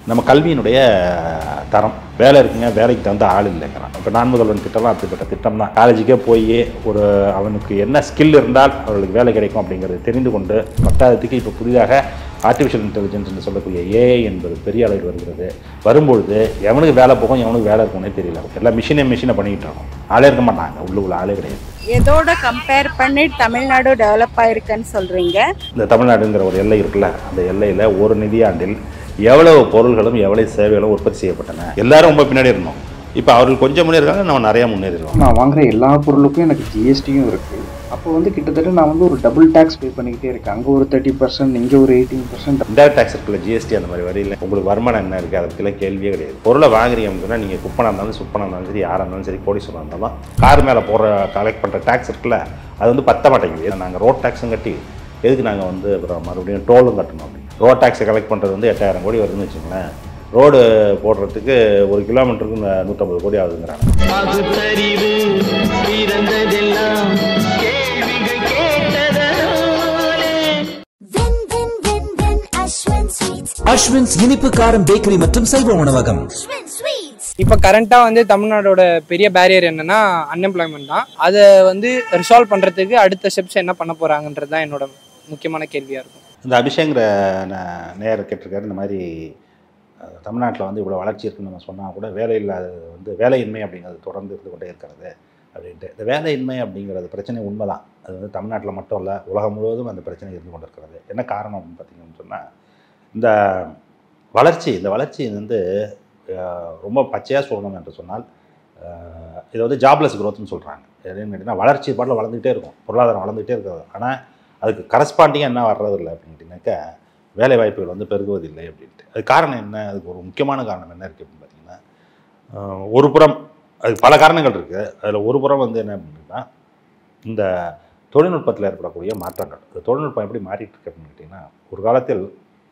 நம்ம கல்வியினுடைய தரம் வேலை இருக்குங்க வேலைக்கு தகுந்த ஆள் இல்லைங்கிறான் இப்போ நான் முதல்வன் திட்டம்லாம் அப்படிப்பட்ட திட்டம் தான் காலேஜுக்கே போய் ஒரு அவனுக்கு என்ன ஸ்கில் இருந்தால் அவர்களுக்கு வேலை கிடைக்கும் அப்படிங்கிறது தெரிந்து கொண்டு பத்தாயிரத்துக்கு இப்போ புதிதாக ஆர்டிஃபிஷியல் இன்டெலிஜென்ஸ் என்று சொல்லக்கூடிய ஏஐ என்பது பெரிய அளவில் வருகிறது வரும்பொழுது எவனுக்கு வேலை போகும் எவனுக்கு வேலை இருக்கும்னே தெரியல எல்லாம் மிஷினே மிஷினை பண்ணிக்கிட்டு இருக்கோம் ஆளே இருக்க மாட்டாங்க உள்ளுக்குள்ள ஆளே கிடையாது எதோட கம்பேர் பண்ணி தமிழ்நாடு டெவலப் ஆயிருக்குன்னு சொல்றீங்க இந்த தமிழ்நாடுங்கிற ஒரு எல்லை இருக்குல்ல அந்த எல்லையில் ஒரு நிதியாண்டில் எவ்வளவு பொருள்களும் எவ்வளவு சேவைகளும் உற்பத்தி செய்யப்பட்டன எல்லாரும் ரொம்ப பின்னாடி இருந்தோம் இப்போ அவர்கள் கொஞ்சம் முன்னேறாங்க நம்ம நிறையா முன்னேறிடுவோம் நான் வாங்குற எல்லா பொருளுக்கும் எனக்கு ஜிஎஸ்டியும் இருக்குது அப்போ வந்து கிட்டத்தட்ட நான் வந்து ஒரு டபுள் டேக்ஸ் பே பண்ணிக்கிட்டே இருக்கேன் அங்கே ஒரு தேர்ட்டி பர்சன்ட் இங்கே ஒரு எயிட்டீன் பர்சன்ட் இன்டைரக்ட் டேக்ஸ் இருக்குல்ல ஜிஎஸ்டி அந்த மாதிரி வரையில் உங்களுக்கு வருமானம் என்ன இருக்குது அதுக்கெல்லாம் கேள்வியே கிடையாது பொருளை வாங்குறீங்க அப்படின்னா நீங்கள் குப்பனாக இருந்தாலும் சுப்பனாக இருந்தாலும் சரி யாராக இருந்தாலும் சரி கோடீஸ்வரனாக இருந்தாலும் கார் மேலே போடுற கலெக்ட் பண்ணுற டேக்ஸ் இருக்குல்ல அது வந்து பத்த மாட்டேங்குது நாங்கள் ரோட் டேக்ஸும் கட்டி எதுக்கு நாங்கள் வந்து அப்புறம் மறுபடியும் டோலும் கட்டணும் அப்படின்னு ரோட் டேக்ஸை கலெக்ட் பண்ணுறது வந்து எட்டாயிரம் கோடி வருதுன்னு வச்சுங்களேன் ரோடு போடுறதுக்கு ஒரு கிலோமீட்டருக்கு நூ- நூற்றம்பது கோடி ஆகுதுங்கிறாங்க பகுத்தறிவு பிறந்ததெல்லாம் கேள்விகள் கேட்டதனாலே Vin Vin Vin Vin Ashwin Sweets. Aswins இனிப்பு காரம் பேக்கரி மற்றும் சைவ உணவகம் Ashwin Sweets. இப்போ கரண்ட்டாக வந்து தமிழ்நாடோட பெரிய பேரியர் என்னன்னா அன்எம்ப்ளாய்மெண்ட் தான் அதை வந்து ரிசால்வ் பண்ணுறதுக்கு அடுத்த ஸ்டெப்ஸ் என்ன பண்ண போகிறாங்கன்றது தான் என்னோட முக்கியமான கேள்வியாக இருக்கும் இந்த அபிஷேங்கிற ந- நேயர் கேட்டிருக்காரு இந்த மாதிரி தமிழ்நாட்டில் வந்து இவ்வளோ வளர்ச்சி இருக்குன்னு நம்ம சொன்னால் கூட வேலை இல்லாத வந்து வேலையின்மை அப்படிங்கிறது தொடர்ந்து இருந்து கொண்டே இருக்கிறது அப்படின்ட்டு இந்த வேலையின்மை அப்படிங்கிறது பிரச்சனை உண்மைதான் அது வந்து தமிழ்நாட்டில் மட்டும் இல்லை உலகம் முழுவதும் அந்த பிரச்சனை இருந்து கொண்டு இருக்கிறது என்ன காரணம் அப்படின்னு பார்த்தீங்கன்னு சொன்னால் இந்த வளர்ச்சி இந்த வளர்ச்சி வந்து அஹ், ரொம்ப பச்சையாக சொல்லணும் என்று சொன்னால் அஹ், இது வந்து ஜாப்லெஸ் க்ரோத்னு சொல்கிறாங்க என்னன்னு கேட்டிங்கன்னா வளர்ச்சி பாட்டில் வளர்ந்துகிட்டே இருக்கும் பொருளாதாரம் வளர்ந்துகிட்டே இருக்கிறது ஆனால் அதுக்கு கரஸ்பாண்டிங்காக என்ன வர்றதில்லை அப்படின்ட்டுனாக்கா வேலை வாய்ப்புகள் வந்து பெருகுவதில்லை அப்படின்ட்டு அது காரணம் என்ன அதுக்கு ஒரு முக்கியமான காரணம் என்ன இருக்குது அப்படின்னு பார்த்தீங்கன்னா ஆஹ் ஒரு புறம் அது பல காரணங்கள் இருக்குது அதில் ஒரு புறம் வந்து என்ன அப்படின்னா இந்த தொழில்நுட்பத்தில் ஏற்படக்கூடிய மாற்றங்கள் இந்த தொழில்நுட்பம் எப்படி மாறிட்டு இருக்கு அப்படின்னு கேட்டிங்கன்னா ஒரு காலத்தில்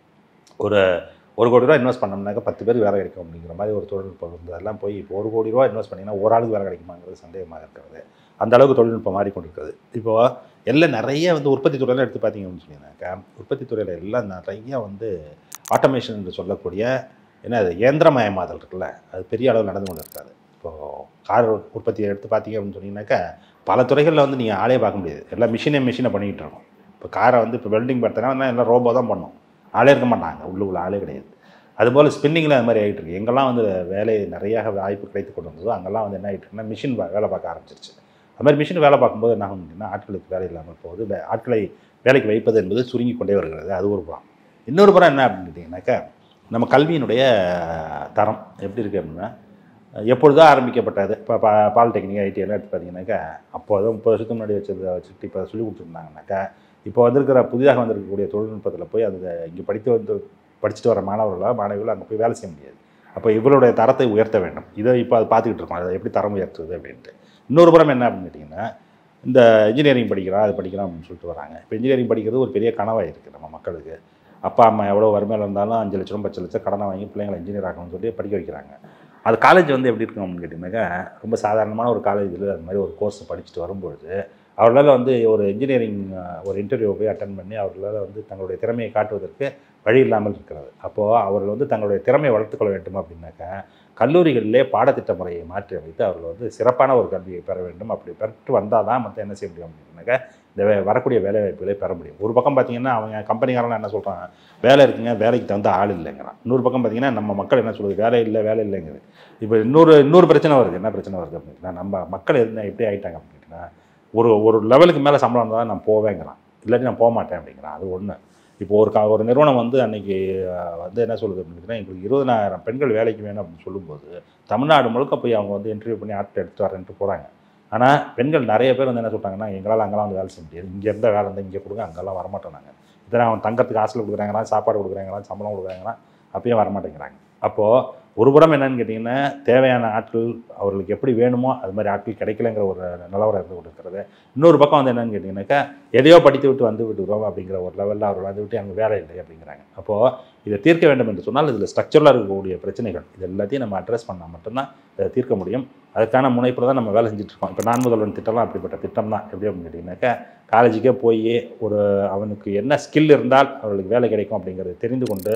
ஒரு ஒரு கோடி ரூபா இன்வெஸ்ட் பண்ணோம்னாக்க பத்து பேர் வேலை கிடைக்கும் அப்படிங்கிற மாதிரி ஒரு தொழில்நுட்பம் இருந்தது அதெல்லாம் போய் இப்போ ஒரு கோடி ரூபா இன்வெஸ்ட் பண்ணிங்கன்னா ஒரு ஆளுக்கு வேலை கிடைக்குமாங்கிறது சந்தேகமாக இருக்கிறது அந்த அளவுக்கு தொழில்நுட்பம் மாறிக்கொண்டிருக்கிறது இப்போ எல்லாம் நிறைய வந்து உற்பத்தி துறையில் எடுத்து பார்த்தீங்கன்னு சொன்னீங்கன்னாக்கா உற்பத்தி துறையில் எல்லாம் நிறைய வந்து ஆட்டோமேஷன் என்று சொல்லக்கூடிய என்ன அது இயந்திரமயமாதல் இருக்குல்ல அது பெரிய அளவில் நடந்து கொண்டு இருக்காது இப்போது கார் உற்பத்தியை எடுத்து பார்த்தீங்க அப்படின்னு சொன்னீங்கன்னாக்கா பல துறைகளில் வந்து நீங்கள் ஆளே பார்க்க முடியாது எல்லாம் மிஷினே மிஷினை பண்ணிக்கிட்டு இருக்கோம் இப்போ காரை வந்து இப்போ வெல்டிங் பார்த்தோன்னா எல்லாம் ரோபோ தான் பண்ணும் ஆளே இருக்க மாட்டாங்க உள்ளுக்குள்ள ஆளே கிடையாது அதுபோல் ஸ்பின்னிங்கில் அது மாதிரி ஆகிட்டு இருக்கு எங்கெல்லாம் வந்து வேலை நிறைய வாய்ப்பு கிடைத்து கொண்டு வந்ததோ அங்கெல்லாம் வந்து என்ன ஆகிட்டு இருக்குன்னா மிஷின் வேலை பார்க்க ஆரம்பிச்சிருச்சு அது மாதிரி மிஷின் வேலை பார்க்கும்போது என்ன ஆகும் அப்படின்னா ஆட்களுக்கு வேலை இல்லாமல் போகுது வே- ஆட்களை வேலைக்கு வைப்பது என்பது சுருங்கி கொண்டே வருகிறது அது ஒரு புறம் இன்னொரு புறம் என்ன அப்படின்னு கேட்டிங்கனாக்கா நம்ம கல்வியினுடைய தரம் எப்படி இருக்குது அப்படின்னா எப்பொழுதோ ஆரம்பிக்கப்பட்டது இப்போ பா பாலிடெக்னிக் ஐடி எல்லாம் எடுத்து பார்த்தீங்கன்னாக்கா அப்போ தான் முப்பது வருஷத்துக்கு முன்னாடி வச்சதை வச்சுட்டு இப்போ சொல்லி கொடுத்துருந்தாங்கனாக்கா இப்போ வந்திருக்கிற புதிதாக வந்திருக்கக்கூடிய தொழில்நுட்பத்தில் போய் அது இங்கே படித்து வந்து படிச்சுட்டு வர மாணவர்களோ மாணவிகளோ அங்கே போய் வேலை செய்ய முடியாது அப்போ இவருடைய தரத்தை உயர்த்த வேண்டும் இதை இப்போ அது பார்த்துக்கிட்டு இருக்கோம் அதை எப்படி தரம் உயர்த்துவது அப்படின்ட்டு இன்னொரு புறம் என்ன அப்படின்னு கேட்டிங்கன்னா இந்த இன்ஜினியரிங் படிக்கிறோம் அது படிக்கிறோம் அப்படின்னு சொல்லிட்டு வராங்க இப்போ இன்ஜினியரிங் படிக்கிறது ஒரு பெரிய கனவாக இருக்குது நம்ம மக்களுக்கு அப்பா அம்மா எவ்வளோ வறுமையில் இருந்தாலும் அஞ்சு லட்சம் பத்து லட்சம் கடனை வாங்கி பிள்ளைங்களை இன்ஜினியர் ஆகணும்னு சொல்லி படிக்க வைக்கிறாங்க அது காலேஜ் வந்து எப்படி இருக்கும் அப்படின்னு கேட்டிங்கனாக்கா ரொம்ப சாதாரணமான ஒரு காலேஜில் அது மாதிரி ஒரு கோர்ஸ் படிச்சுட்டு வரும்பொழுது அவர்களால் வந்து ஒரு இன்ஜினியரிங் ஒரு இன்டர்வியூ போய் அட்டன் பண்ணி அவர்களால் வந்து தங்களுடைய திறமையை காட்டுவதற்கு வழி இல்லாமல் இருக்கிறது அப்போது அவர்கள் வந்து தங்களுடைய திறமையை வளர்த்துக்கொள்ள வேண்டும் அப்படின்னாக்கா கல்லூரிகளிலே பாடத்திட்ட முறையை மாற்றி அமைத்து அவர்கள் வந்து சிறப்பான ஒரு கல்வியை பெற வேண்டும் அப்படி பெற்று வந்தால் தான் மற்ற என்ன செய்ய முடியும் அப்படின்னாக்கா இந்த வே- வரக்கூடிய வேலை வாய்ப்புகளை பெற முடியும் ஒரு பக்கம் பார்த்தீங்கன்னா அவங்க கம்பெனிக்காரன் என்ன சொல்கிறாங்க வேலை இருக்குங்க வேலைக்கு தகுந்த ஆள் இல்லைங்கிறான் இன்னொரு பக்கம் பார்த்தீங்கன்னா நம்ம மக்கள் என்ன சொல்லுது வேலை இல்லை வேலை இல்லைங்குது இப்போ இன்னொரு இன்னொரு பிரச்சனை வருது என்ன பிரச்சனை வருது அப்படின்னா நம்ம மக்கள் என்ன எப்படி ஆயிட்டாங்க அப்படின்னா ஒரு ஒரு லெவலுக்கு மேலே சம்பளம் இருந்தால் நான் போவேங்கிறான் இல்லாட்டி நான் போக மாட்டேன் அப்படிங்கிறான் அது ஒன்று இப்போ ஒரு கா ஒரு நிறுவனம் வந்து அன்னைக்கு அஹ், வந்து என்ன சொல்லுது அப்படின்னா எங்களுக்கு இருபதனாயிரம் பெண்கள் வேலைக்கு வேணும் அப்படின்னு சொல்லும்போது தமிழ்நாடு முழுக்க போய் அவங்க வந்து இன்டர்வியூ பண்ணி ஆட்கள் எடுத்து வரேன்ட்டு போகிறாங்க ஆனால் பெண்கள் நிறைய பேர் வந்து என்ன சொல்கிறாங்கன்னா எங்களால் அங்கெல்லாம் வந்து வேலை செய்ய முடியாது இங்கே இருந்த வேலை இருந்தால் இங்கே கொடுங்க அங்கெல்லாம் வரமாட்டோம் நாங்கள் இதனால் அவன் தங்கறதுக்கு ஹாஸ்டல் கொடுக்குறாங்களா சாப்பாடு கொடுக்குறாங்களா சம்பளம் கொடுக்குறாங்களா அப்பயும் வரமாட்டேங்கிறாங்க அப்போது ஒரு புறம் என்னன்னு கேட்டிங்கன்னா தேவையான ஆட்கள் அவர்களுக்கு எப்படி வேணுமோ அது மாதிரி ஆட்கள் கிடைக்கலங்கிற ஒரு நிலவரம் இருந்து கொண்டு இருக்கிறது இன்னொரு பக்கம் வந்து என்னன்னு கேட்டிங்கன்னாக்கா எதையோ படித்து விட்டு வந்து விட்டுக்கிறோம் அப்படிங்கிற ஒரு லெவலில் அவர் வந்து விட்டு அங்கே வேலை இல்லை அப்படிங்கிறாங்க அப்போது இதை தீர்க்க வேண்டும் என்று சொன்னால் இதில் ஸ்ட்ரக்சரலாக இருக்கக்கூடிய பிரச்சனைகள் இது எல்லாத்தையும் நம்ம அட்ரஸ் பண்ணால் மட்டும்தான் இதை தீர்க்க முடியும் அதுக்கான முனைப்பில் தான் நம்ம வேலை செஞ்சுட்டு இருக்கோம் இப்போ நான் முதல்வன் திட்டம்லாம் அப்படிப்பட்ட திட்டம் தான் எப்படி அப்படின்னு கேட்டிங்கனாக்கா காலேஜுக்கே போய் ஒரு அவனுக்கு என்ன ஸ்கில் இருந்தால் அவர்களுக்கு வேலை கிடைக்கும் அப்படிங்கிறது தெரிந்து கொண்டு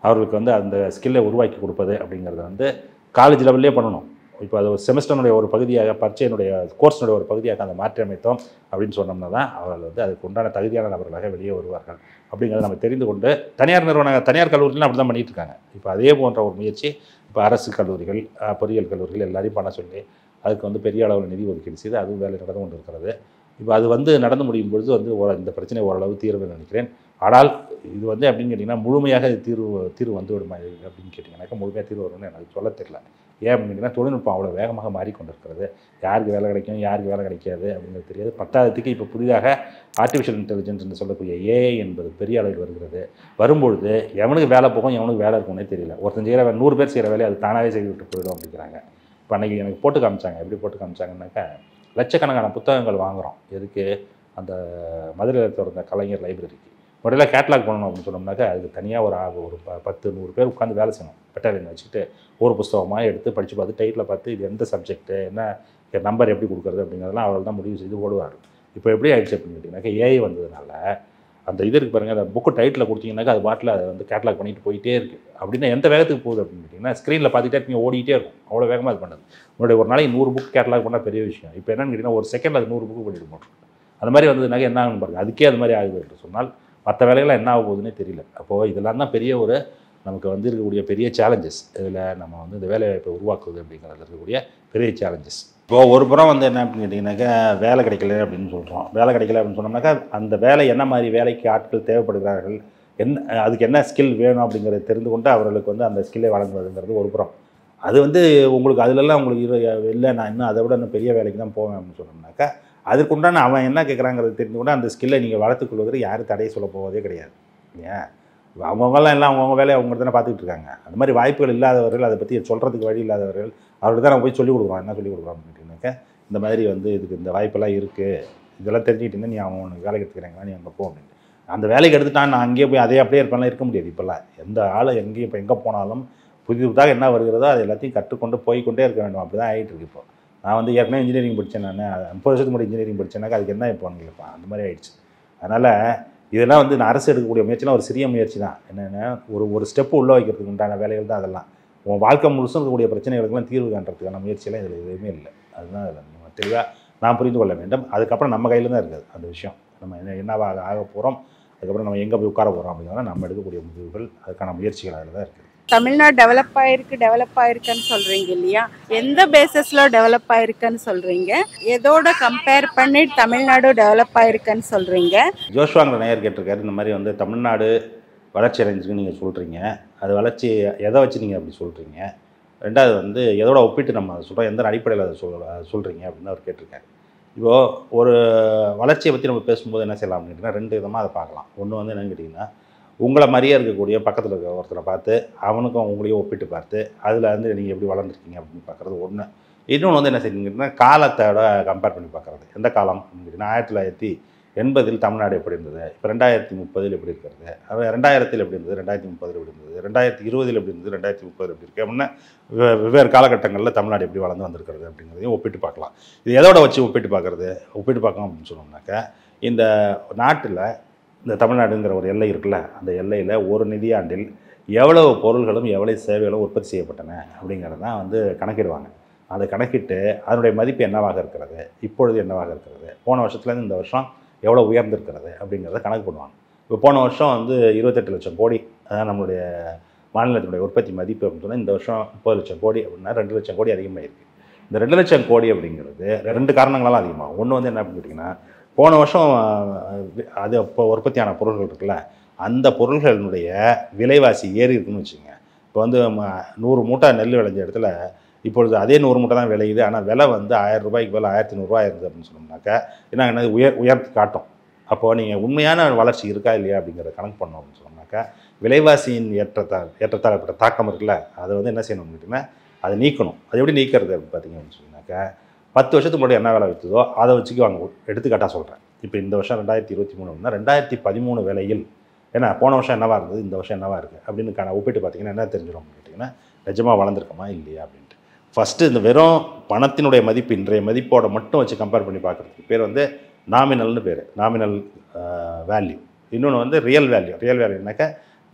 அவர்களுக்கு வந்து அந்த ஸ்கில்லை உருவாக்கி கொடுப்பது அப்படிங்கிறத வந்து காலேஜ் லெவல்லே பண்ணணும் இப்போ அது ஒரு செமஸ்டருடைய ஒரு பகுதியாக பரீட்சையினுடைய கோர்ஸினுடைய ஒரு பகுதியாக அதை மாற்றி அமைத்தோம் அப்படின்னு சொன்னோம்னா தான் அவர்கள் வந்து அதுக்கு உண்டான தகுதியான நபர்களாக வெளியே வருவார்கள் அப்படிங்கிறத நம்ம தெரிந்து கொண்டு தனியார் நிறுவன தனியார் கல்லூரிலாம் அப்படி தான் பண்ணிட்டு இருக்காங்க இப்போ அதே போன்ற ஒரு முயற்சி இப்போ அரசு கல்லூரிகள் அஹ், பொறியியல் கல்லூரிகள் எல்லாரையும் பண்ண சொல்லி அதுக்கு வந்து பெரிய அளவில் நிதி ஒதுக்கீடு செய்து அதுவும் வேலை நடந்து கொண்டு இருக்கிறது இப்போ அது வந்து நடந்து முடியும் பொழுது வந்து ஒரு- இந்த பிரச்சனை ஓரளவு தீர்வு நினைக்கிறேன் ஆனால் இது வந்து அப்படின்னு கேட்டிங்கன்னா முழுமையாக இது தீர்வு தீர்வு வந்து விடுமா இது அப்படின்னு கேட்டிங்கன்னாக்கா முழுமையாக தீர்வு வரும்னு எனக்கு சொல்ல தெரியல ஏன் அப்படின்னு கேட்டிங்கன்னா தொழில்நுட்பம் அவ்வளோ வேகமாக மாறிக்கொண்டிருக்கிறது யாருக்கு வேலை கிடைக்கும் யாருக்கு வேலை கிடைக்காது அப்படிங்கிறது தெரியாது பத்தாவதுக்கு இப்போ புதிதாக ஆர்டிஃபிஷியல் இன்டெலிஜென்ஸ் என்று சொல்லக்கூடிய ஏஐ என்பது பெரிய அளவில் வருகிறது வரும்பொழுது எவனுக்கு வேலை போகும் எவனுக்கு வேலை இருக்கும்னே தெரியல ஒருத்தன் செய்கிற வே- நூறு பேர் செய்கிற வேலையை அது தானாகவே செய்து விட்டு போயிடும் அப்படிங்கிறாங்க இப்போ அன்றைக்கி எனக்கு போட்டு காமிச்சாங்க எப்படி போட்டு காமிச்சாங்கன்னாக்கா லட்சக்கணக்கான புத்தகங்கள் வாங்குகிறோம் எதுக்கு அந்த மதுரையில் திறந்த கலைஞர் லைப்ரரிக்கு முதல்ல கேட்லாக் பண்ணணும் அப்படின்னு சொன்னோம்னாக்கா அதுக்கு தனியாக ஒரு ஆகு ஒரு ப பத்து நூறு பேர் உட்காந்து வேலை செய்யணும் பெட்டாலியன் வச்சுட்டு ஒரு புஸ்தகமாக எடுத்து படித்து பார்த்து டைட்டில் பார்த்து இது எந்த சப்ஜெக்ட்டு என்ன நம்பர் எப்படி கொடுக்குறது அப்படிங்கிறதெல்லாம் அவர்கள் தான் முடிவு செய்து போடுவார் இப்போ எப்படி ஆயிடுச்சு அப்படின்னு கேட்டிங்கனாக்கா ஏஐ வந்ததுனால அந்த இது இருக்கு பாருங்கள் அந்த புக்கு டைட்டில் கொடுத்தீங்கன்னாக்கா அது பாட்டில் அதை வந்து கேட்லாக் பண்ணிட்டு போயிட்டே இருக்குது அப்படின்னா எந்த வேகத்துக்கு போகுது அப்படின்னு கேட்டிங்கன்னா ஸ்க்ரீனில் பார்த்துட்டே இருக்கீங்க ஓடிட்டே இருக்கும் அவ்வளோ வேகமாக இது பண்ணுது உங்களுடைய ஒரு நாளைக்கு நூறு புக் கேட்லாக் பண்ணால் பெரிய விஷயம் இப்போ என்னன்னு கேட்டிங்கன்னா ஒரு செகண்டில் அது நூறு புக்கு பண்ணிட்டு போட்டுரும் அந்த மாதிரி வந்ததுனாக்க என்ன ஆகும் பாருங்க அதுக்கே அது மாதிரி ஆகுது என்று சொன்னால் மற்ற வேலைகள்லாம் என்ன ஆக போகுதுன்னே தெரியல அப்போது இதெல்லாம் தான் பெரிய ஒரு நமக்கு வந்து இருக்கக்கூடிய பெரிய சேலஞ்சஸ் இதில் நம்ம வந்து இந்த வேலைவாய்ப்பை உருவாக்குவது அப்படிங்கிறது இருக்கக்கூடிய பெரிய சேலஞ்சஸ் இப்போ ஒரு புறம் வந்து என்ன அப்படின்னு கேட்டிங்கனாக்கா வேலை கிடைக்கல அப்படின்னு சொல்கிறோம் வேலை கிடைக்கல அப்படின்னு சொன்னோம்னாக்கா அந்த வேலை என்ன மாதிரி வேலைக்கு ஆட்கள் தேவைப்படுகிறார்கள் என்ன அதுக்கு என்ன ஸ்கில் வேணும் அப்படிங்கிறத தெரிந்து கொண்டு அவர்களுக்கு வந்து அந்த ஸ்கில்லை வழங்குவதுங்கிறது ஒரு புறம் அது வந்து உங்களுக்கு அதுலலாம் உங்களுக்கு இரு இல்லை நான் இன்னும் அதை விட இன்னும் பெரிய வேலைக்கு தான் போவேன் அப்படின்னு சொன்னோம்னாக்கா அதுக்குண்டான அவன் என்ன கேட்குறாங்கிறது தெரிந்து கொண்டு அந்த ஸ்கில்லை நீங்கள் வளர்த்துக்கொள்வதற்கு யாரும் தடை சொல்ல போவதே கிடையாது ஏன் அவங்கவுங்கலாம் எல்லாம் அவங்கவுங்க வேலையை அவங்க தானே பார்த்துக்கிட்டு இருக்காங்க அந்த மாதிரி வாய்ப்புகள் இல்லாதவர்கள் அதை பற்றி சொல்கிறதுக்கு வழி இல்லாதவர்கள் அவர்களுக்கு தான் நம்ம போய் சொல்லிக் கொடுக்குறோம் என்ன சொல்லிக் கொடுக்குறோம் அப்படின்னாக்கா இந்த மாதிரி வந்து இதுக்கு இந்த வாய்ப்பெல்லாம் இருக்குது இதெல்லாம் தெரிஞ்சுக்கிட்டீங்கன்னா நீ அவன் உனக்கு வேலைக்கு எடுத்துக்கிறாங்களா நீ அங்கே போ அப்படின்னு அந்த வேலைக்கு எடுத்துட்டான் நான் அங்கேயே போய் அதே அப்படியே இருப்பேன்லாம் இருக்க முடியாது இப்போல்லாம் எந்த ஆள் எங்கேயும் இப்போ எங்கே போனாலும் புதிது புதாக என்ன வருகிறதோ அது எல்லாத்தையும் கற்றுக்கொண்டு போய்க்கொண்டே இருக்க வேண்டும் அப்படி தான் ஆகிட்டு இருக்கு இப்போ நான் வந்து ஏற்கனவே இன்ஜினியரிங் படித்தேன் நான் முப்பது வருஷத்துக்கு முன்னாடி இன்ஜினியரிங் படித்தேனாக்கா அதுக்கு என்ன இப்போ இருப்பான் அந்த மாதிரி ஆயிடுச்சு அதனால் இதெல்லாம் வந்து நான் அரசு எடுக்கக்கூடிய முயற்சிலாம் ஒரு சிறிய முயற்சி தான் என்னென்னா ஒரு ஒரு ஸ்டெப்பு உள்ளே வைக்கிறதுக்கு உண்டான வேலைகள் தான் அதெல்லாம் உன் வாழ்க்கை முழுசும் இருக்கக்கூடிய பிரச்சனைகளுக்கெல்லாம் தீர்வு காண்றதுக்கான முயற்சியெல்லாம் இதில் எதுவுமே இல்லை அதுதான் இதில் நம்ம தெளிவாக நான் புரிந்து கொள்ள வேண்டும் அதுக்கப்புறம் நம்ம கையில் தான் இருக்குது அந்த விஷயம் நம்ம என்ன என்னவா ஆக ஆக போகிறோம் அதுக்கப்புறம் நம்ம எங்கே போய் உட்கார போகிறோம் அப்படிங்கிறத நம்ம எடுக்கக்கூடிய முடிவுகள் அதுக்கான முயற்சிகள் அதில் தான் இருக்குது தமிழ்நாடு டெவலப் ஆயிருக்கு டெவலப் ஆயிருக்குன்னு சொல்றீங்க இல்லையா எந்த பேசிஸ்ல டெவலப் ஆயிருக்குன்னு சொல்றீங்க எதோட கம்பேர் பண்ணி தமிழ்நாடு டெவலப் ஆயிருக்குன்னு சொல்றீங்க ஜோஷ்வாங்கிற நேயர் கேட்டிருக்காரு இந்த மாதிரி வந்து தமிழ்நாடு வளர்ச்சி அடைஞ்சுன்னு நீங்கள் சொல்கிறீங்க அது வளர்ச்சி எதை வச்சு நீங்கள் அப்படி சொல்கிறீங்க ரெண்டாவது வந்து எதோட ஒப்பிட்டு நம்ம அதை சொல்கிறோம் எந்த அடிப்படையில் அதை சொல் சொல்கிறீங்க அப்படின்னு அவர் கேட்டிருக்காரு இப்போது ஒரு வளர்ச்சியை பற்றி நம்ம பேசும்போது என்ன செய்யலாம் அப்படின்னா ரெண்டு விதமாக அதை பார்க்கலாம் ஒன்று வந்து என்னன்னு கேட்டிங்கன்னா உங்களை மாதிரியே இருக்கக்கூடிய பக்கத்தில் இருக்க ஒருத்தரை பார்த்து அவனுக்கும் உங்களையும் ஒப்பிட்டு பார்த்து அதில் வந்து நீங்கள் எப்படி வளர்ந்துருக்கீங்க அப்படின்னு பார்க்குறது ஒன்று இன்னொன்று வந்து என்ன செய்யுங்கன்னா காலத்தோட கம்பேர் பண்ணி பார்க்குறது எந்த காலம் அப்படின்னு கேட்டிங்கன்னா ஆயிரத்தி தொள்ளாயிரத்தி எண்பதில் தமிழ்நாடு எப்படி இருந்தது இப்போ ரெண்டாயிரத்தி முப்பதில் எப்படி இருக்கிறது அவன் ரெண்டாயிரத்தில் எப்படி இருந்தது ரெண்டாயிரத்தி முப்பதில் எப்படி இருந்தது ரெண்டாயிரத்தி இருபதில் எப்படி இருந்தது ரெண்டாயிரத்தி முப்பதில் எப்படி இருக்குது அப்படின்னா வெ- வெவ்வேறு காலகட்டங்களில் தமிழ்நாடு எப்படி வளர்ந்து வந்திருக்கிறது அப்படிங்கிறதையும் ஒப்பிட்டு பார்க்கலாம் இது எதோட வச்சு ஒப்பிட்டு பார்க்குறது ஒப்பிட்டு பார்க்கலாம் அப்படின்னு சொன்னோம்னாக்கா இந்த நாட்டில் இந்த தமிழ்நாடுங்கிற ஒரு எல்லை இருக்குல்ல அந்த எல்லையில் ஒரு நிதியாண்டில் எவ்வளவு பொருள்களும் எவ்வளவு சேவைகளும் உற்பத்தி செய்யப்பட்டன அப்படிங்கிறது தான் வந்து கணக்கிடுவாங்க அதை கணக்கிட்டு அதனுடைய மதிப்பு என்னவாக இருக்கிறது இப்பொழுது என்னவாக இருக்கிறது போன வருஷத்துலேருந்து இந்த வருஷம் எவ்வளோ உயர்ந்திருக்கிறது அப்படிங்கிறத கணக்கு பண்ணுவாங்க இப்போ போன வருஷம் வந்து இருபத்தெட்டு லட்சம் கோடி அதான் நம்மளுடைய மாநிலத்தினுடைய உற்பத்தி மதிப்பு அப்படின்னு சொன்னால் இந்த வருஷம் முப்பது லட்சம் கோடி அப்படின்னா ரெண்டு லட்சம் கோடி அதிகமாக இருக்குது இந்த ரெண்டு லட்சம் கோடி அப்படிங்கிறது ரெண்டு காரணங்களால் அதிகமாகும் ஒன்று வந்து என்ன அப்படின்னு கேட்டிங்கன்னா போன வருஷம் அஹ், அது இப்போ உற்பத்தியான பொருள்கள் இருக்குல்ல அந்த பொருள்களினுடைய விலைவாசி ஏறி இருக்குன்னு வச்சுங்க இப்போ வந்து ம- நூறு மூட்டை நெல் விளைஞ்ச இடத்துல இப்பொழுது அதே நூறு மூட்டை தான் விளையுது ஆனால் விலை வந்து ஆயிரம் ரூபாய்க்கு மேலே ஆயிரத்தி நூறுரூவா இருந்தது அப்படின்னு சொன்னோம்னாக்கா என்ன என்ன உயர் உயர்த்து காட்டும் அப்போது நீங்கள் உண்மையான வளர்ச்சி இருக்கா இல்லையா அப்படிங்கிறத கணக்கு பண்ணோம் அப்படின்னு சொன்னோம்னாக்கா விலைவாசியின் ஏற்றத்தால் ஏற்றத்தால் ஏற்பட்ட தாக்கம் இருக்குல்ல அதை வந்து என்ன செய்யணும் அப்படின்னா அதை நீக்கணும் அது எப்படி நீக்கிறது அப்படின்னு பார்த்தீங்க அப்படின்னு சொன்னாக்கா பத்து வருஷத்துக்கு முன்னாடி என்ன வேலை விற்றுதோ அதை வச்சுக்குவாங்க எடுத்துக்காட்டாக சொல்கிறேன் இப்போ இந்த வருஷம் ரெண்டாயிரத்தி இருபத்தி மூணு அப்படின்னா ரெண்டாயிரத்தி பதிமூணு விலையில் ஏன்னா போன வருஷம் என்னவா இருந்தது இந்த வருஷம் என்னவா இருக்குது அப்படின்னு காண ஒப்பிட்டு பார்த்தீங்கன்னா என்ன தெரிஞ்சிடும் அப்படின்னு கேட்டிங்கன்னா நிஜமாக வளர்ந்துருக்கோமா இல்லையா அப்படின்ட்டு ஃபஸ்ட்டு இந்த வெறும் பணத்தினுடைய மதிப்பு இன்றைய மதிப்போட மட்டும் வச்சு கம்பேர் பண்ணி பார்க்குறதுக்கு பேர் வந்து நாமினல்னு பேர் நாமினல் வேல்யூ இன்னொன்று வந்து ரியல் வேல்யூ ரியல் வேல்யூனாக்கா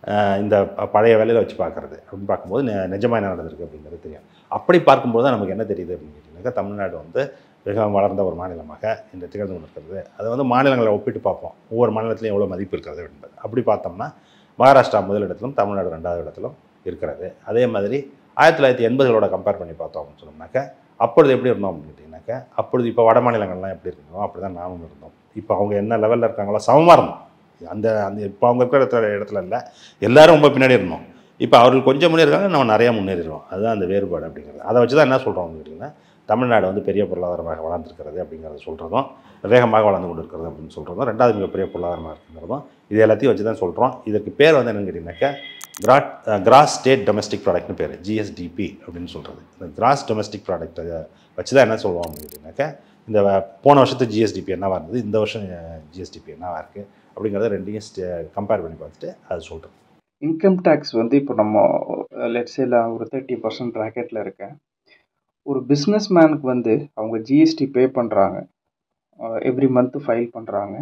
அஹ் இந்த ப- பழைய வேலையில் வச்சு பார்க்குறது அப்படின்னு பார்க்கும்போது நெ- நிஜமா என்ன நடந்திருக்கு அப்படிங்கிறது தெரியும் அப்படி பார்க்கும்போது தான் நமக்கு என்ன தெரியுது அப்படின்னு கேட்டிங்கனாக்கா தமிழ்நாடு வந்து மிகவும் வளர்ந்த ஒரு மாநிலமாக இந்த திகழ்ந்து கொண்டிருக்கிறது அதை வந்து மாநிலங்களை ஒப்பிட்டு பார்ப்போம் ஒவ்வொரு மாநிலத்திலையும் எவ்வளோ மதிப்பு இருக்கிறது என்பது அப்படி பார்த்தோம்னா மகாராஷ்டிரா முதலிடத்திலும் தமிழ்நாடு ரெண்டாவது இடத்திலும் இருக்கிறது அதே மாதிரி ஆயிரத்தி தொள்ளாயிரத்தி எண்பதுகளோட கம்பேர் பண்ணி பார்த்தோம் அப்படின்னு சொன்னோம்னாக்கா அப்பொழுது எப்படி இருந்தோம் அப்படின்னு கேட்டிங்கனாக்கா அப்பொழுது இப்போ வட மாநிலங்கள்லாம் எப்படி இருந்தோம் அப்படி தான் நாமும் இருந்தோம் இப்போ அவங்க என்ன லெவலில் இருக்காங்களோ சமமாக இருந்தோம் அந்த அந்த இப்போ அவங்க இருக்கிற இடத்துல இடத்துல இல்லை எல்லாரும் ரொம்ப பின்னாடி இருந்தோம் இப்போ அவர்கள் கொஞ்சம் முன்னேறாங்க நம்ம நிறையா முன்னேறிடுவோம் அதுதான் அந்த வேறுபாடு அப்படிங்கிறது அதை வச்சு தான் என்ன சொல்கிறோம் கேட்டிங்கன்னா தமிழ்நாடு வந்து பெரிய பொருளாதாரமாக வளர்ந்துருக்கிறது அப்படிங்கிறத சொல்கிறதும் வேகமாக வளர்ந்து கொண்டு இருக்கிறது அப்படின்னு சொல்கிறதும் ரெண்டாவது மிகப்பெரிய பொருளாதாரமாக இருக்குங்கிறதும் இது எல்லாத்தையும் வச்சு தான் சொல்கிறோம் இதற்கு பேர் வந்து என்னன்னு கேட்டிங்கனாக்கா கிராட் கிராஸ் ஸ்டேட் டொமஸ்டிக் ப்ராடக்ட்னு பேர் ஜிஎஸ்டிபி அப்படின்னு சொல்கிறது இந்த கிராஸ் டொமஸ்டிக் ப்ராடக்ட்டை வச்சு தான் என்ன சொல்லுவோம் அப்படின்னு கேட்டிங்கனாக்கா இந்த வ- போன வருஷத்து ஜிஎஸ்டிபி என்னவா இருந்தது இந்த வருஷம் ஜிஎஸ்டிபி என்னவா இருக்குது அப்படிங்கிறத ரெண்டையும் கம்பேர் பண்ணி பார்த்துட்டு அது சொல்கிறோம் இன்கம் டேக்ஸ் வந்து இப்போ நம்ம லெட்ஸேல ஒரு தேர்ட்டி பர்சன்ட் ப்ராக்கெட்டில் இருக்கேன் ஒரு பிஸ்னஸ் மேனுக்கு வந்து அவங்க ஜிஎஸ்டி பே பண்ணுறாங்க எவ்ரி மந்த்து ஃபைல் பண்ணுறாங்க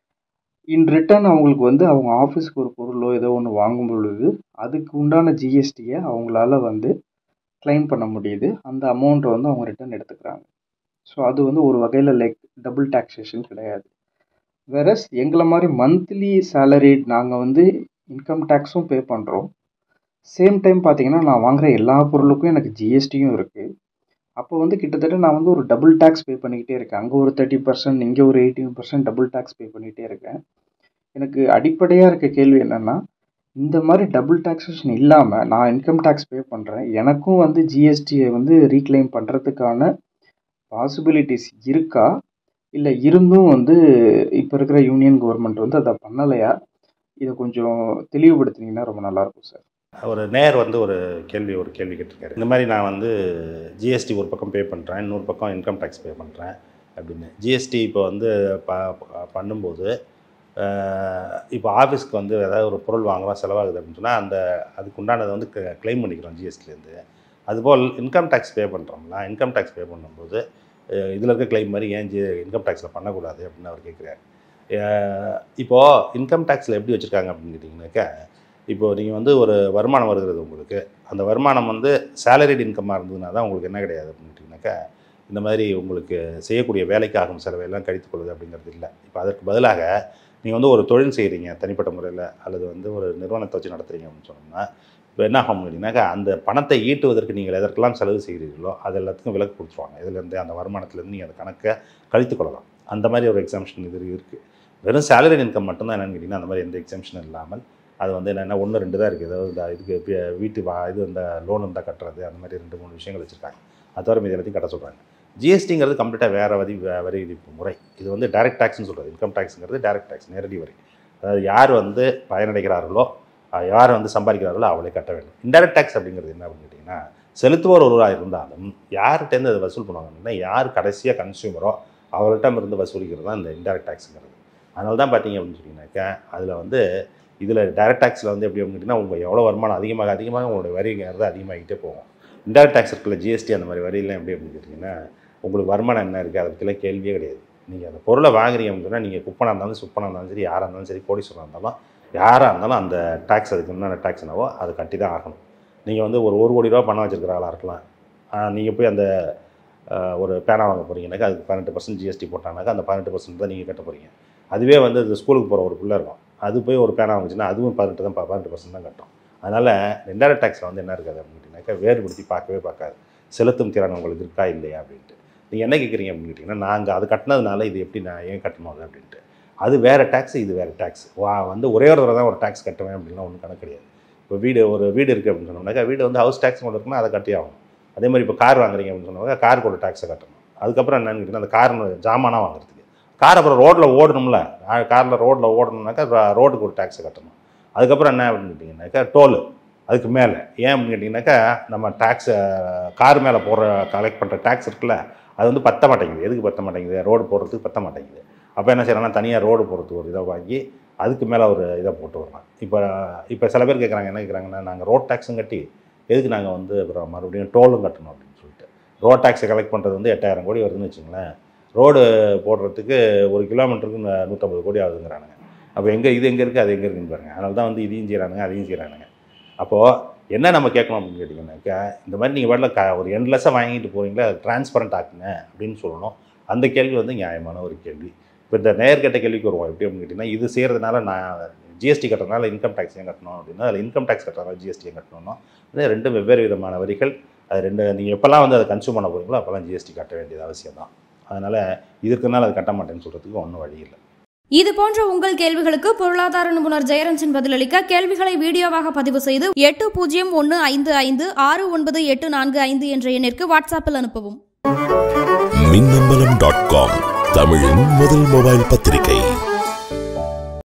இன் ரிட்டர்ன் அவங்களுக்கு வந்து அவங்க ஆஃபீஸ்க்கு ஒரு பொருளோ ஏதோ ஒன்று வாங்கும் பொழுது அதுக்கு உண்டான ஜிஎஸ்டியை அவங்களால வந்து claim பண்ண முடியுது அந்த அமௌண்ட்டை வந்து அவங்க ரிட்டர்ன் எடுத்துக்கிறாங்க ஸோ அது வந்து ஒரு வகையில் லைக் டபுள் டாக்ஸேஷன் கிடையாது வேறஸ் எங்களை மாதிரி மந்த்லி சேலரிட் நாங்கள் வந்து இன்கம் டேக்ஸும் பே பண்ணுறோம் சேம் டைம் பார்த்தீங்கன்னா நான் வாங்குற எல்லா பொருளுக்கும் எனக்கு ஜிஎஸ்டியும் இருக்குது அப்போ வந்து கிட்டத்தட்ட நான் வந்து ஒரு டபுள் டேக்ஸ் பே பண்ணிக்கிட்டே இருக்கேன் அங்கே ஒரு தேர்ட்டி பர்சன்ட் இங்கே ஒரு eighteen percent double tax pay பண்ணிகிட்டே இருக்கேன் எனக்கு அடிப்படையாக இருக்க கேள்வி என்னென்னா இந்த மாதிரி டபுள் டாக்ஸேஷன் இல்லாமல் நான் இன்கம் டேக்ஸ் பே பண்ணுறேன் எனக்கும் வந்து ஜிஎஸ்டியை வந்து ரீக்ளைம் பண்ணுறதுக்கான பாசிபிலிட்டிஸ் இருக்கா இல்லை இருந்தும் வந்து இப்போ இருக்கிற யூனியன் கவர்மெண்ட் வந்து அதை பண்ணலையா இதை கொஞ்சம் தெளிவுபடுத்தினீங்கன்னா ரொம்ப நல்லாயிருக்கும் சார் ஒரு நேர் வந்து ஒரு கேள்வி ஒரு கேள்வி கேட்டிருக்காரு இந்த மாதிரி நான் வந்து ஜிஎஸ்டி ஒரு பக்கம் பே பண்ணுறேன் இன்னொரு பக்கம் இன்கம் டேக்ஸ் பே பண்ணுறேன் அப்படின்னு ஜிஎஸ்டி இப்போ வந்து ப ப- பண்ணும்போது அஹ், இப்போ ஆஃபீஸ்க்கு வந்து ஏதாவது ஒரு பொருள் வாங்குறோம் செலவாகுது அப்படின்னு சொன்னால் அந்த அதுக்கு உண்டானதை வந்து க்ளைம் பண்ணிக்கிறோம் ஜிஎஸ்டிலேருந்து அதுபோல் இன்கம் டேக்ஸ் பே பண்ணுறோம்னா இன்கம் டேக்ஸ் பே பண்ணும்போது இதில் இருக்க க்ளைம் மாதிரி ஏன் ஜி இன்கம் டேக்ஸில் பண்ணக்கூடாது அப்படின்னு அவர் கேட்குறாரு இப்போது இன்கம் டேக்ஸில் எப்படி வச்சுருக்காங்க அப்படின்னு கேட்டிங்கனாக்கா இப்போ நீங்கள் வந்து ஒரு வருமானம் வருகிறது உங்களுக்கு அந்த வருமானம் வந்து சேலரிட் இன்கமாக இருந்ததுனா தான் உங்களுக்கு என்ன கிடையாது அப்படின்னு கேட்டிங்கனாக்கா இந்த மாதிரி உங்களுக்கு செய்யக்கூடிய வேலைக்கு ஆகும் செலவையெல்லாம் கழித்துக் கொள்வது அப்படிங்கிறது இல்லை இப்போ அதற்கு பதிலாக நீங்கள் வந்து ஒரு தொழில் செய்கிறீங்க தனிப்பட்ட முறையில் அல்லது வந்து ஒரு நிறுவனத்தை வச்சு நடத்துகிறீங்க அப்படின்னு சொன்னோம்னா இப்போ என்ன ஆகும் அப்படின்னாக்கா அந்த பணத்தை ஈட்டுவதற்கு நீங்கள் எதற்கெல்லாம் செலவு செய்கிறீர்களோ அது எல்லாத்துக்கும் விலக்கு கொடுத்துருவாங்க இதுலேருந்து அந்த வருமானத்துலேருந்து நீங்கள் அந்த கணக்கை கழித்துக் கொள்ளலாம் அந்த மாதிரி ஒரு எக்ஸாம்ஷன் இது இருக்குது வெறும் சேலரி இன்கம் மட்டும்தான் என்னன்னு கேட்டிங்கன்னா அந்த மாதிரி எந்த எக்ஸாம்ஷனும் இல்லாமல் அது வந்து என்னென்னா ஒன்று ரெண்டு தான் இருக்குது ஏதாவது இந்த இதுக்கு பி- வீட்டு வா இது இந்த லோன் இருந்தால் கட்டுறது அந்த மாதிரி ரெண்டு மூணு விஷயங்கள் வச்சுருக்காங்க அது தவிர மீதி எல்லாத்தையும் கட்ட சொல்கிறாங்க ஜிஎஸ்டிங்கிறது கம்ப்ளீட்டாக வேறு வரி வே- வரி விதிப்பு முறை இது வந்து டைரக்ட் டேக்ஸ்னு சொல்கிறது இன்கம் டேக்ஸுங்கிறது டைரக்ட் டேக்ஸ் நேரடி வரி அதாவது யார் வந்து பயனடைகிறார்களோ அஹ் யார் வந்து சம்பாதிக்கிறார்களோ அவளை கட்ட வேண்டும் இன்டைரக்ட் டேக்ஸ் அப்படிங்கிறது என்ன அப்படின்னு கேட்டிங்கன்னா செலுத்துவோர் ஒருவராக இருந்தாலும் யார்கிட்டேருந்து அதை வசூல் பண்ணுவாங்கன்னா யார் கடைசியாக கன்சியூமரோ அவர்கிட்ட இருந்து வசூலிக்கிறது தான் இந்த இன்டைரக்ட் டேக்ஸுங்கிறது அதனால தான் பார்த்தீங்க அப்படின்னு சொன்னீங்கன்னாக்கா அதில் வந்து இதில் டைரக்ட் டேக்ஸில் வந்து எப்படி அப்படின்னு கேட்டிங்கன்னா உங்கள் எவ்வளோ வருமானம் அதிகமாக அதிகமாக உங்களுடைய வரிங்கிறது அதிகமாகிட்டே போகும் இன்டைரக்ட் டேக்ஸ் இருக்குல்ல ஜிஎஸ்டி அந்த மாதிரி வரியெல்லாம் எப்படி அப்படின்னு கேட்டிங்கன்னா உங்களுக்கு வருமானம் என்ன இருக்குது அதை பற்றிலாம் கேள்வியே கிடையாது நீங்கள் அந்த பொருளை வாங்குறீங்க அப்படின்னு சொன்னால் நீங்கள் குப்பனாக இருந்தாலும் சுப்பனாக இருந்தாலும் சரி யாராக இருந்தாலும் சரி கோடீஸ்வரனாக இருந்தாலும் யாராக இருந்தாலும் அந்த டேக்ஸ் அதுக்கு என்னென்ன டேக்ஸ் என்னவோ அதை கட்டி தான் ஆகணும் நீங்கள் வந்து ஒரு ஒரு கோடி ரூபா பணம் வச்சிருக்கிற ஆளாக இருக்கலாம் நீங்கள் போய் அந்த ஆஹ், ஒரு பேனா வாங்க போகிறீங்கனாக்கா அதுக்கு பதினெட்டு பர்சன்ட் ஜிஎஸ்டி போட்டாங்கனாக்கா அந்த பதினெட்டு பர்சன்ட் தான் நீங்கள் கட்ட போகிறீங்க அதுவே வந்து இந்த ஸ்கூலுக்கு போகிற ஒரு பிள்ளை இருக்கும் அது போய் ஒரு பேனா வாங்குச்சுன்னா அதுவும் பதினெட்டு தான் பதினெட்டு பர்சன்ட் தான் கட்டும் அதனால் இன்டைரக்ட் டேக்ஸில் வந்து என்ன இருக்காது அப்படின்னு கேட்டிங்கனாக்கா வேறுபடுத்தி பார்க்கவே பார்க்காது செலுத்தும் திறன் உங்களுக்கு இருக்கா இல்லையா அப்படின்ட்டு நீங்கள் என்ன கேட்குறீங்க அப்படின்னு கேட்டிங்கன்னா நாங்கள் அது கட்டினதுனால இது எப்படி நான் ஏன் கட்டணும் அது அப்படின்ட்டு அது வேறு டேக்ஸ் இது வேறு டேக்ஸ் வா வந்து ஒரே ஒரு தடவை தான் ஒரு டேக்ஸ் கட்டுவேன் அப்படின்லாம் ஒன்றும் கணக்கு கிடையாது இப்போ வீடு ஒரு வீடு இருக்குது அப்படின்னு சொன்னோம்னாக்கா வீடு வந்து ஹவுஸ் டேக்ஸ் ஒன்று இருக்குன்னா அதை கட்டி ஆகணும் அதே மாதிரி இப்போ கார் வாங்குறீங்க அப்படின்னு சொன்னாக்கா காருக்கு ஒரு டேக்ஸை கட்டணும் அதுக்கப்புறம் என்னன்னு கேட்டிங்கன்னா அந்த கார் ஜாமானாக வாங்குறதுக்கு கார் அப்புறம் ரோட்டில் ஓடணும்ல காரில் ரோட்டில் ஓடணும்னாக்கா ரோட்டுக்கு ஒரு டேக்ஸை கட்டணும் அதுக்கப்புறம் என்ன அப்படின்னு கேட்டிங்கனாக்கா டோலு அதுக்கு மேலே ஏன் அப்படின்னு கேட்டிங்கனாக்கா நம்ம டேக்ஸை கார் மேலே போடுற கலெக்ட் பண்ணுற டேக்ஸ் இருக்குல்ல அது வந்து பத்த மாட்டேங்குது எதுக்கு பத்த மாட்டேங்குது ரோடு போடுறதுக்கு பத்த மாட்டேங்குது அப்போ என்ன செய்யறாங்கன்னா தனியாக ரோடு போடுறதுக்கு ஒரு இதை வாங்கி அதுக்கு மேலே ஒரு இதை போட்டு வரலாம் இப்போ இப்போ சில பேர் கேட்குறாங்க என்ன கேட்குறாங்கன்னா நாங்கள் ரோட் டேக்ஸும் கட்டி எதுக்கு நாங்கள் வந்து அப்புறம் மறுபடியும் டோலும் கட்டணும் அப்படின்னு சொல்லிட்டு ரோட் டேக்ஸை கலெக்ட் பண்ணுறது வந்து எட்டாயிரம் கோடி வருதுன்னு வச்சுங்களேன் ரோடு போடுறதுக்கு ஒரு கிலோமீட்டருக்கு நூ- நூற்றம்பது கோடி ஆகுதுங்கிறானுங்க அப்போ எங்கே இது எங்கே இருக்குது அது எங்கே இருக்குன்னு பாருங்கள் அதனால தான் வந்து இதையும் செய்கிறானுங்க அதையும் செய்கிறானுங்க அப்போது என்ன நம்ம கேட்கணும் அப்படின்னு கேட்டிங்கன்னாக்கா இந்த மாதிரி நீங்கள் வரல க ஒரு எண்ட்லெஸ்ஸாக வாங்கிட்டு போகிறீங்களா அது டிரான்ஸ்பரண்ட் ஆக்குங்க அப்படின்னு சொல்லணும் அந்த கேள்வி வந்து நியாயமான ஒரு கேள்வி இப்போ இந்த நேர்கட்ட கேள்விக்கு வருவோம் எப்படி அப்படின்னு கேட்டிங்கன்னா இது செய்கிறதுனால நான் ஜிஎஸ்டி கட்டுறதுனால இன்கம் டேக்ஸ் ஏன் கட்டணும் அப்படின்னா அதில் இன்கம் டேக்ஸ் கட்டுறதுனால ஜிஎஸ்டி ஏன் கட்டணும்னா இது ரெண்டும் வெவ்வேறு விதமான வரிகள் அது ரெண்டு நீங்கள் எப்போல்லாம் வந்து அதை கன்சியூம் பண்ண போகிறீங்களோ அப்போல்லாம் ஜிஎஸ்டி கட்ட வேண்டியது அவசியம் தான் அதனால் இதற்குனால அது கட்ட மாட்டேன்னு சொல்கிறதுக்கு ஒன்றும் வழி இல்லை இது போன்ற உங்கள் கேள்விகளுக்கு பொருளாதார நிபுணர் ஜெயரஞ்சன் பதிலளிக்க கேள்விகளை வீடியோவாக பதிவு செய்து எட்டு பூஜ்ஜியம் ஒன்று ஐந்து ஐந்து ஆறு ஒன்பது எட்டு நான்கு ஐந்து என்ற எண்ணிற்கு வாட்ஸ்அப்பில் அனுப்பவும் மின்னம்பலம் டாட் காம் தமிழின் முதல் மொபைல் பத்திரிகை